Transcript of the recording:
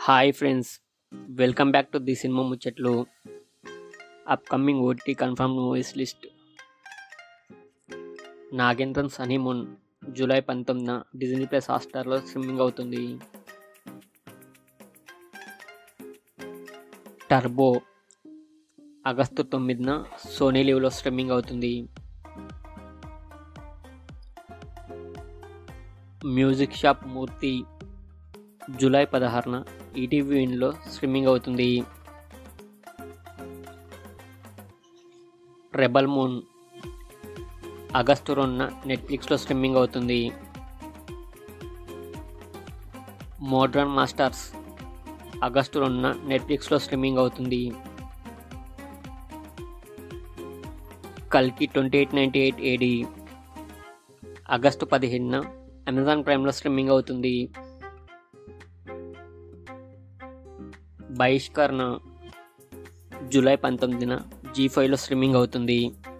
hi friends welcome back to the cinema ముచ్చట్లు upcoming OTT confirm movies list Nagendran honeymoon July పంతొమ్మిదిన Disney plus హాట్స్టార్లో streaming అవుతుంది Turbo August తొమ్మిదిన Sony లీవ్లో streaming అవుతుంది మ్యూజిక్ షాప్ మూర్తి జూలై పదహారున ఈటీవీ విన్లో స్ట్రీమింగ్ అవుతుంది రెబల్ మూన్ ఆగస్టు రెండున నెట్ఫ్లిక్స్లో స్ట్రీమింగ్ అవుతుంది మోడ్రన్ మాస్టర్స్ ఆగస్టు రెండున నెట్ఫ్లిక్స్లో స్ట్రీమింగ్ అవుతుంది కల్కి twenty eight ninety eight AD August పదిహేనున అమెజాన్ ప్రైమ్లో స్ట్రీమింగ్ అవుతుంది బహిష్కరణ జూలై పంతొమ్మిదిన జీ ఫైవ్లో స్ట్రీమింగ్ అవుతుంది